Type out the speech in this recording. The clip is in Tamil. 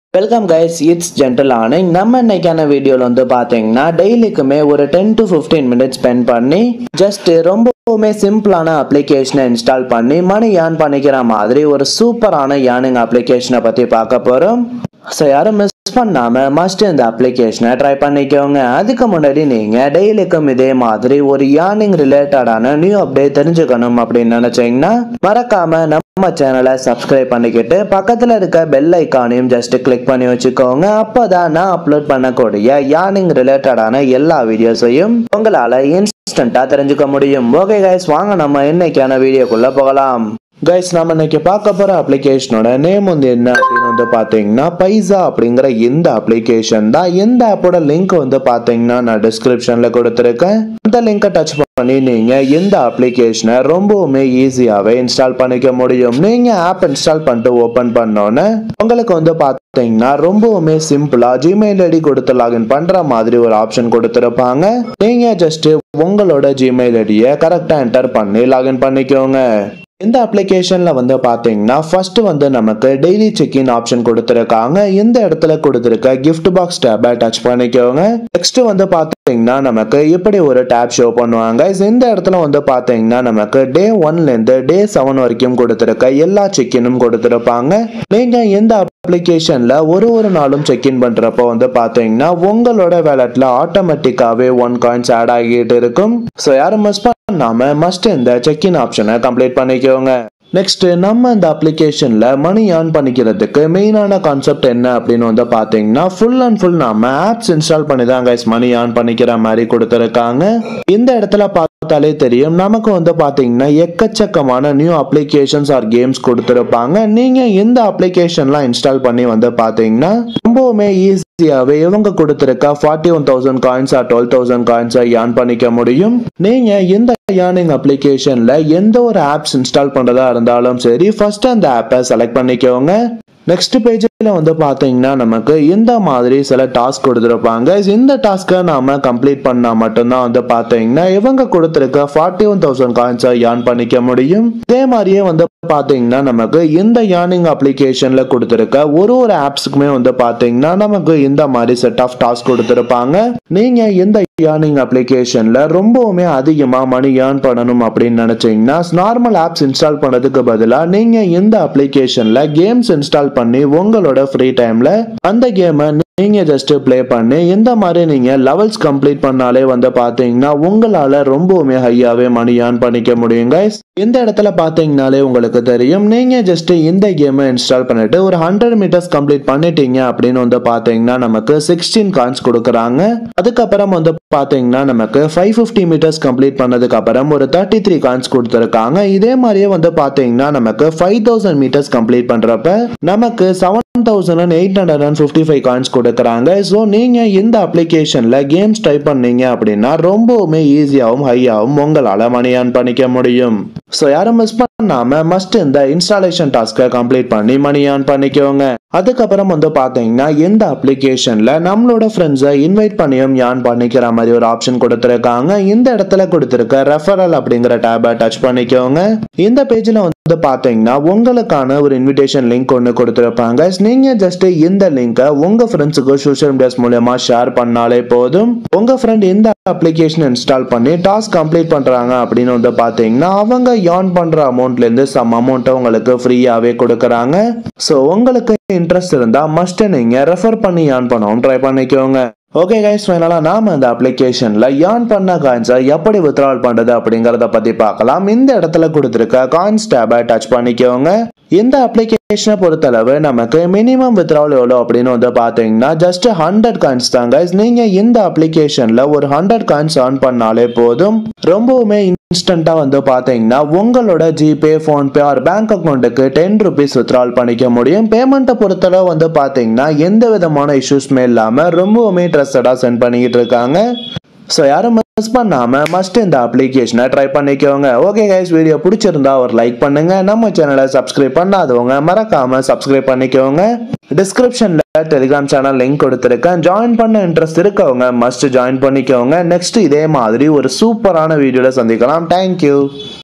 வெல்கம் கைஸ் இட்ஸ் ஜென்டல் ஆனிங் நம்ம இன்னைக்கான வீடியோவில் வந்து பார்த்தீங்கன்னா டெய்லிக்குமே ஒரு ten to fifteen minutes spend பண்ணி ஜஸ்ட் ரொம்பவுமே சிம்பிளான அப்ளிகேஷனை இன்ஸ்டால் பண்ணி மணி ஏர்ன் பண்ணிக்கிற மாதிரி ஒரு சூப்பரான ஏர்னிங் அப்ளிகேஷனை பற்றி பார்க்க போகிறோம் ஸோ யாரும் மிஸ் பண்ணாம மஸ்ட் இந்த அப்ளிகேஷனை ட்ரை பண்ணிக்கோங்க அதுக்கு முன்னாடி நீங்க டெய்லிக்கும் இதே மாதிரி ஒரு ஏர்னிங் ரிலேட்டடான நியூ அப்டேட் தெரிஞ்சுக்கணும் அப்படின்னு நினைச்சீங்கன்னா மறக்காம நம்ம சேனலை சப்ஸ்கிரைப் பண்ணிக்கிட்டு பக்கத்துல இருக்க பெல் ஐக்கானையும் ஜஸ்ட் கிளிக் பண்ணி வச்சுக்கோங்க அப்பதான் நான் அப்லோட் பண்ணக்கூடிய ஏர்னிங் ரிலேட்டடான எல்லா வீடியோஸையும் உங்களால இன்ஸ்டன்டா தெரிஞ்சுக்க முடியும் ஓகே கைஸ் வாங்க நம்ம இன்னைக்கான வீடியோக்குள்ள போகலாம் கைஸ் நம்ம இன்னைக்கு பார்க்க போற அப்ளிகேஷனோட நேம் வந்து என்ன அப்படின்னு வந்து பாத்தீங்கன்னா பைசா அப்படிங்கிற இந்த அப்ளிகேஷன் தான் இந்த ஆப்போட லிங்க் வந்து பாத்தீங்கன்னா நான் டிஸ்கிரிப்ஷன்ல கொடுத்துருக்கேன் இந்த லிங்கை டச் பண்ணி நீங்க இந்த அப்ளிகேஷனை ரொம்பவுமே ஈஸியாவே இன்ஸ்டால் பண்ணிக்க முடியும் நீங்க ஆப் இன்ஸ்டால் பண்ணிட்டு ஓபன் பண்ணோன்னே உங்களுக்கு வந்து பாத்தீங்கன்னா ரொம்பவுமே சிம்பிளா ஜிமெயில் ஐடி கொடுத்து லாகின் பண்ற மாதிரி ஒரு ஆப்ஷன் கொடுத்துருப்பாங்க நீங்க ஜஸ்ட் உங்களோட ஜிமெயில் ஐடியை கரெக்டா என்டர் பண்ணி லாகின் பண்ணிக்கோங்க இந்த அப்ளிகேஷன்ல வந்து பாத்தீங்கன்னா ஃபர்ஸ்ட் வந்து நமக்கு டெய்லி செக்இன் ஆப்ஷன் கொடுத்துருக்காங்க இந்த இடத்துல கொடுத்துருக்க கிஃப்ட் பாக்ஸ் டேபை டச் பண்ணிக்கோங்க நெக்ஸ்ட் வந்து பாத்தீங்கன்னா நமக்கு இப்படி ஒரு டேப் ஷோ பண்ணுவாங்க இந்த இடத்துல வந்து பாத்தீங்கன்னா நமக்கு டே ஒன்ல இருந்து டே செவன் வரைக்கும் கொடுத்துருக்க எல்லா செக்இனும் கொடுத்துருப்பாங்க நீங்க இந்த அப்ளிகேஷன்ல ஒரு ஒரு நாளும் செக்இன் பண்றப்போ வந்து பாத்தீங்கன்னா உங்களோட வேலட்ல ஆட்டோமேட்டிக்காவே ஒன் காயின்ஸ் ஆட் ஆகிட்டு இருக்கும் ஸோ யாரும் மிஸ் பண்ணாம மஸ்ட் இந்த செக்இன் ஆப்ஷனை கம்ப்ளீட் பண்ணிக்கோங்க நெக்ஸ்ட் நம்ம இந்த அப்ளிகேஷன்ல மணி ஏர்ன் பண்ணிக்கிறதுக்கு மெயினான கான்செப்ட் என்ன அப்படின்னு வந்து பாத்தீங்கன்னா ஃபுல் அண்ட் ஃபுல் நாம ஆப்ஸ் இன்ஸ்டால் பண்ணி தான் கைஸ் மணி ஏர்ன் பண்ணிக்கிற மாதிரி கொடுத்துருக்காங்க இந்த இடத்துல பார்த்தாலே தெரியும் நமக்கு வந்து பாத்தீங்கன்னா எக்கச்சக்கமான நியூ அப்ளிகேஷன்ஸ் ஆர் கேம்ஸ் கொடுத்துருப்பாங்க நீங்க இந்த அப்ளிகேஷன்லாம் இன்ஸ்டால் பண்ணி வந்து பாத்தீங்கன்னா ரொம்பவுமே ஈஸியாவே இவங்க கொடுத்துருக்க forty one thousand coins or twelve thousand காயின்ஸை ஏர்ன் பண்ணிக்க முடியும் நீங்க இந்த ஏர்னிங் அப்ளிகேஷன்ல எந்த ஒரு ஆப்ஸ் இன்ஸ்டால் பண்றதா இருந்தாலும் சரி ஃபர்ஸ்ட் அந்த ஆப்பை செலக்ட் பண்ணிக்கோங்க நெக்ஸ்ட் பேஜில் வந்து பார்த்தீங்கன்னா நமக்கு இந்த மாதிரி சில டாஸ்க் கொடுத்துருப்பாங்க இந்த டாஸ்க்கை நாம கம்ப்ளீட் பண்ணால் மட்டும்தான் வந்து பார்த்தீங்கன்னா இவங்க கொடுத்துருக்க ஃபார்ட்டி ஒன் தௌசண்ட் காயின்ஸை ஏர்ன் பண்ணிக்க முடியும் இதே மாதிரியே வந்து பார்த்தீங்கன்னா நமக்கு இந்த ஏர்னிங் அப்ளிகேஷனில் கொடுத்துருக்க ஒரு ஒரு ஆப்ஸுக்குமே வந்து பார்த்தீங்கன்னா நமக்கு இந்த மாதிரி செட் ஆஃப் டாஸ்க் கொடுத்துருப்பாங்க நீங்கள் இந்த ஏர்னிங் அப்ளிகேஷனில் ரொம்பவுமே அதிகமாக மணி ஏர்ன் பண்ணணும் அப்படின்னு நினச்சிங்கன்னா நார்மல் ஆப்ஸ் இன்ஸ்டால் பண்ணதுக்கு பதிலாக நீங்கள் இந்த அப்ளிகேஷனில் கேம்ஸ் இன்ஸ்டால் பண்ணி உங்களோட ஃப்ரீ டைமில் அந்த கேமை நீங்க ஜஸ்ட் ப்ளே பண்ணி இந்த மாதிரி நீங்க லெவல்ஸ் கம்ப்ளீட் பண்ணாலே வந்து பாத்தீங்கன்னா உங்களால ரொம்பவுமே ஹையாவே மணி ஏர்ன் பண்ணிக்க முடியும் guys இந்த இடத்துல பாத்தீங்கனாலே உங்களுக்கு தெரியும் நீங்க ஜஸ்ட் இந்த கேமை இன்ஸ்டால் பண்ணிட்டு ஒரு ஹண்ட்ரட் மீட்டர்ஸ் கம்ப்ளீட் பண்ணிட்டீங்க அப்படின்னு வந்து பாத்தீங்கன்னா நமக்கு சிக்ஸ்டீன் காயின்ஸ் கொடுக்குறாங்க அதுக்கப்புறம் வந்து பாத்தீங்கன்னா நமக்கு ஃபைவ் ஃபிஃப்டி மீட்டர்ஸ் கம்ப்ளீட் பண்ணதுக்கு அப்புறம் ஒரு தேர்ட்டி த்ரீ காயின்ஸ் கொடுத்துருக்காங்க இதே மாதிரியே வந்து பாத்தீங்கன்னா நமக்கு ஃபைவ் தௌசண்ட் மீட்டர்ஸ் கம்ப்ளீட் பண்றப்ப நமக்கு seven thousand and eight hundred and fifty five coins கொடுக்குறாங்க ஸோ நீங்கள் இந்த அப்ளிகேஷனில் கேம்ஸ் டைப் பண்ணீங்க அப்படின்னா ரொம்பவுமே ஈஸியாகவும் ஹையாகவும் உங்களால் மணி ஏர்ன் பண்ணிக்க முடியும் ஸோ யாரும் மிஸ் பண்ணாமல் மஸ்ட் இந்த இன்ஸ்டாலேஷன் டாஸ்க்கை கம்ப்ளீட் பண்ணி மணி ஏர்ன் பண்ணிக்கோங்க அதுக்கப்புறம் வந்து பார்த்தீங்கன்னா இந்த அப்ளிகேஷனில் நம்மளோட ஃப்ரெண்ட்ஸை இன்வைட் பண்ணியும் ஏர்ன் பண்ணிக்கிற மாதிரி ஒரு ஆப்ஷன் கொடுத்துருக்காங்க இந்த இடத்துல கொடுத்துருக்க ரெஃபரல் அப்படிங்கிற டேபை டச் பண்ணிக்கோங்க இந்த பேஜில் வந்து பார்த்தீங்கன்னா உங்களுக்கான ஒரு இன்விடேஷன் லிங்க் ஒன்று கொடுத்துருப்பாங்க நீங்கள் ஜஸ்ட் இந்த லிங்கை உங்கள் ஃப்ரெண்ட்ஸுக்கு சோஷியல் மீடியாஸ் மூலயமா ஷேர் பண்ணாலே போதும் உங்கள் ஃப்ரெண்ட் இந்த அப்ளிகேஷன் இன்ஸ்டால் பண்ணி டாஸ்க் கம்ப்ளீட் பண்ணுறாங்க அப்படின்னு வந்து பார்த்தீங்கன்னா அவங்க ஏர்ன் பண்ணுற அமௌண்ட்லேருந்து சம் அமௌண்ட்டை உங்களுக்கு ஃப்ரீயாகவே கொடுக்குறாங்க ஸோ உங்களுக்கு இன்ட்ரெஸ்ட் இருந்தால் மஸ்ட் நீங்கள் ரெஃபர் பண்ணி ஏர்ன் பண்ணவும் ட்ரை பண்ணிக்கோங்க ஓகே கைஸ் ஃபைனலாக நாம் இந்த அப்ளிகேஷனில் ஏர்ன் பண்ண காயின்ஸை எப்படி வித்ட்ரால் பண்ணுறது அப்படிங்கிறத பற்றி பார்க்கலாம் இந்த இடத்துல கொடுத்துருக்க காயின்ஸ் டேபை டச் பண்ணிக்கோங்க இந்த அப்ளிகேஷனை பொறுத்தளவு நமக்கு மினிமம் வித்ட்ரால் எவ்வளோ அப்படின்னு வந்து பார்த்தீங்கன்னா ஜஸ்ட் ஹண்ட்ரட் காயின்ஸ் தான் கைஸ் நீங்கள் இந்த அப்ளிகேஷனில் ஒரு ஹண்ட்ரட் காயின்ஸ் ஏர்ன் பண்ணாலே போதும் ரொம்பவுமே இன்ஸ்டண்ட்டாக வந்து பார்த்தீங்கன்னா உங்களோட ஜிபே ஃபோன்பே ஆர் பேங்க் அக்கௌண்ட்டுக்கு டென் ருபீஸ் வித்ட்ரால் பண்ணிக்க முடியும் பேமெண்ட்டை பொறுத்தளவு வந்து பார்த்தீங்கன்னா எந்த விதமான இஷ்யூஸ்மே இல்லாமல் ரொம்பவுமே ட்ரஸ்டடாக சென்ட் பண்ணிக்கிட்டு இருக்காங்க ஸோ யாரும் மிஸ் பண்ணாமல் மஸ்ட் இந்த அப்ளிகேஷனை ட்ரை பண்ணிக்கோங்க ஓகே கைஸ் வீடியோ பிடிச்சிருந்தா ஒரு லைக் பண்ணுங்க நம்ம சேனலை சப்ஸ்கிரைப் பண்ணாதவங்க மறக்காம சப்ஸ்கிரைப் பண்ணிக்கோங்க டிஸ்கிரிப்ஷனில் டெலிகிராம் சேனல் லிங்க் கொடுத்துருக்கேன் ஜாயின் பண்ண இன்ட்ரெஸ்ட் இருக்கவங்க மஸ்ட் ஜாயின் பண்ணிக்கோங்க நெக்ஸ்ட் இதே மாதிரி ஒரு சூப்பரான வீடியோவில் சந்திக்கலாம் தேங்க்யூ